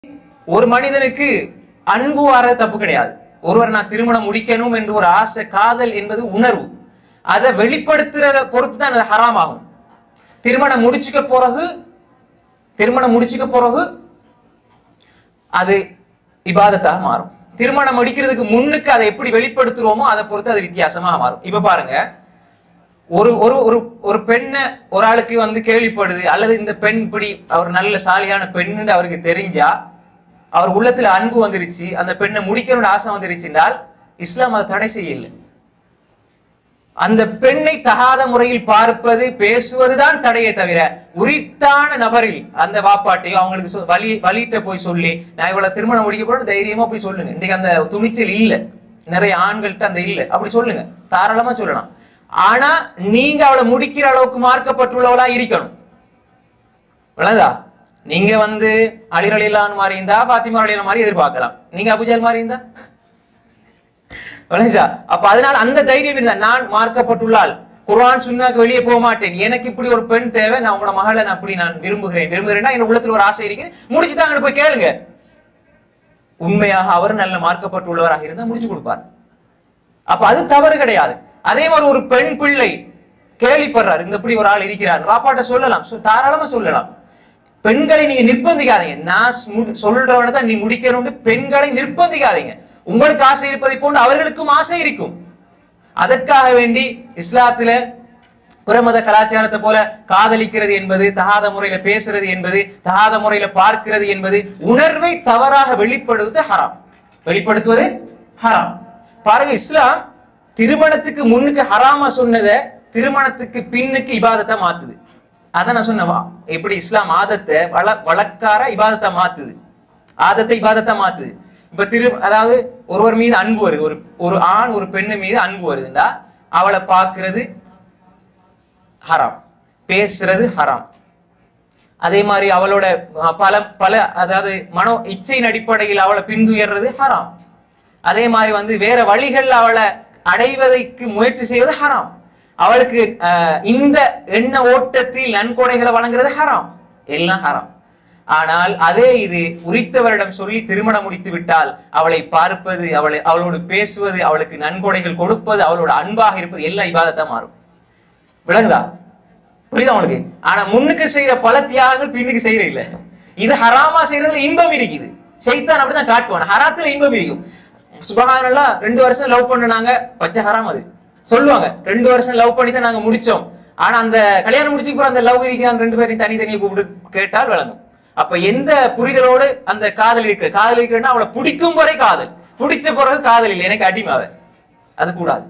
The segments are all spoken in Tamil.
ஒரு மனிதனுக்கு அன்பு வர தப்பு கிடையாது ஒருவர் நான் திருமணம் முடிக்கணும் என்று ஒரு ஆசை காதல் என்பது உணர்வு அதை வெளிப்படுத்துறத பொறுத்து தான் அது ஹராம் ஆகும் திருமணம் முடிச்சுக்க பிறகு திருமணம் முடிச்சுக்க பிறகு அது இபாதத்தாக மாறும் திருமணம் முடிக்கிறதுக்கு முன்னுக்கு அதை எப்படி வெளிப்படுத்துறோமோ அதை பொறுத்து அது வித்தியாசமாக மாறும் இப்ப பாருங்க ஒரு ஒரு ஒரு ஒரு பெண்ணை ஒரு ஆளுக்கு வந்து கேள்விப்படுது அல்லது இந்த பெண் இப்படி அவர் நல்ல சாலியான பெண்ணுன்னு அவருக்கு தெரிஞ்சா அவர் உள்ளத்துல அன்பு வந்துருச்சு அந்த பெண்ணை முடிக்கணும்னு ஆசை வந்துருச்சுன்றால் இஸ்லாம் அதை தடை செய்யல அந்த பெண்ணை தகாத முறையில் பார்ப்பது பேசுவதுதான் தடையை தவிர உரித்தான நபரில் அந்த வாப்பாட்டையோ அவங்களுக்கு சொ- வலி வலிட்ட போய் சொல்லி நான் இவ்வளவு திருமணம் முடிக்க போறேன் தைரியமா போய் சொல்லுங்க இன்னைக்கு அந்த துணிச்சல் இல்ல நிறைய ஆண்கள்ட்ட அந்த இல்ல அப்படி சொல்லுங்க தாராளமா சொல்லலாம் ஆனா நீங்க அவளை முடிக்கிற அளவுக்கு மார்க்கப்பட்டுள்ளவளா இருக்கணும் விளங்குதா நீங்க வந்து அலிர் அலிலான் மாதிரி இருந்தா பாத்திமா அலிலான் மாதிரி எதிர்பார்க்கலாம் நீங்க அபுஜல் மாதிரி இருந்தா விளங்குச்சா அப்ப அதனால அந்த தைரியம் இருந்தா நான் மார்க்கப்பட்டுள்ளால் குர்ஆன் சுன்னாக்கு வெளியே போக மாட்டேன் எனக்கு இப்படி ஒரு பெண் தேவை நான் உங்களோட மகளை நான் அப்படி நான் விரும்புகிறேன் விரும்புகிறேன்னா என் உள்ளத்துல ஒரு ஆசை இருக்கு முடிச்சுட்டாங்கன்னு போய் கேளுங்க உண்மையாக அவர் நல்ல மார்க்கப்பட்டுள்ளவராக இருந்தா முடிச்சு கொடுப்பார் அப்ப அது தவறு கிடையாது அதே மாதிரி ஒரு பெண் பிள்ளை கேள்விப்படுறாரு இந்த இப்படி ஒரு ஆள் இருக்கிறார் வாப்பாட்ட சொல்லலாம் சொ- தாராளமா சொல்லலாம் பெண்களை நீங்க நிர்பந்திக்காதீங்க நான் மு- சொல்றவனை தான் நீ முடிக்கணும்னு பெண்களை நிர்பந்திக்காதீங்க உங்களுக்கு ஆசை இருப்பதை போன்று அவர்களுக்கும் ஆசை இருக்கும் அதற்காக வேண்டி இஸ்லாத்துல பிரமத கலாச்சாரத்தை போல காதலிக்கிறது என்பது தகாத முறையில பேசுறது என்பது தகாத முறையில பார்க்கிறது என்பது உணர்வை தவறாக வெளிப்படுவது ஹராம் வெளிப்படுத்துவது ஹராம் பாருங்க இஸ்லாம் திருமணத்துக்கு முன்னுக்கு ஹராமா சொன்னதை திருமணத்துக்கு பின்னுக்கு இபாதத்தை மாத்துது அதான் நான் சொன்னவா எப்படி இஸ்லாம் ஆதத்தை வள வழக்கார இபாதத்தை மாத்துது ஆதத்தை இபாதத்தை மாத்துது இப்ப திரு அதாவது ஒருவர் மீது அன்பு வருது ஒரு ஒரு ஆண் ஒரு பெண்ணு மீது அன்பு வருதுண்டா அவளை பார்க்கிறது ஹராம் பேசுறது ஹராம் அதே மாதிரி அவளோட அஹ், பல பல அதாவது மனோ இச்சையின் அடிப்படையில் அவளை பின்துயர்றது ஹராம் அதே மாதிரி வந்து வேற வழிகள் அவளை அடைவதற்கு முயற்சி செய்வது ஹராம் அவளுக்கு அஹ், இந்த எண்ண ஓட்டத்தில் நன்கொடைகளை வழங்குறது ஹராம் எல்லாம் ஹராம் ஆனால் அதே இது உரித்தவரிடம் சொல்லி திருமணம் முடித்து விட்டால் அவளை பார்ப்பது அவளை அவளோடு பேசுவது அவளுக்கு நன்கொடைகள் கொடுப்பது அவளோட அன்பாக இருப்பது எல்லாம் இபாதத்தா மாறும் விளங்குதா புரியுதா உங்களுக்கு ஆனா முன்னுக்கு செய்யற பல தியாகங்கள் பின்னுக்கு செய்யற இல்ல இது ஹராமா செய்யறதுல இன்பம் இருக்குது ஷைத்தான் அப்படிதான் காட்டுவான் ஹராத்துல இன்பம் இருக்கும் சுபஹானல்லா ரெண்டு வருஷம் லவ் பண்ணுனாங்க பச்சை ஹராம் அது சொல்லுவாங்க ரெண்டு வருஷம் லவ் பண்ணி தான் நாங்க முடிச்சோம் ஆனா அந்த கல்யாணம் முடிச்சுக்கு போற அந்த லவ் இருக்கான் ரெண்டு பேரையும் தனித்தனியா கூப்பிட்டு கேட்டால் விளங்கும் அப்ப எந்த புரிதலோடு அந்த காதல் இருக்கிற காதல் இருக்கிறன்னா அவளை பிடிக்கும் வரை காதல் பிடிச்ச பிறகு காதல் இல்லை எனக்கு அடிமை அவ அது கூடாது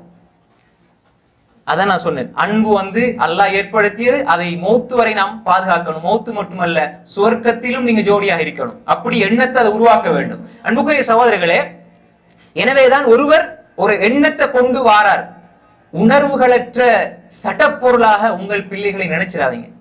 அதான் நான் சொன்னேன் அன்பு வந்து அல்லாஹ் ஏற்படுத்தியது அதை மௌத்து வரை நாம் பாதுகாக்கணும் மௌத்து மட்டுமல்ல சுவர்க்கத்திலும் நீங்க ஜோடியாக இருக்கணும் அப்படி எண்ணத்தை அதை உருவாக்க வேண்டும் அன்புக்குரிய சகோதரர்களே எனவேதான் ஒருவர் ஒரு எண்ணத்தை கொண்டு வாரார் உணர்வுகளற்ற சட்டப்பொருளாக உங்கள் பிள்ளைகளை நினைச்சிடாதீங்க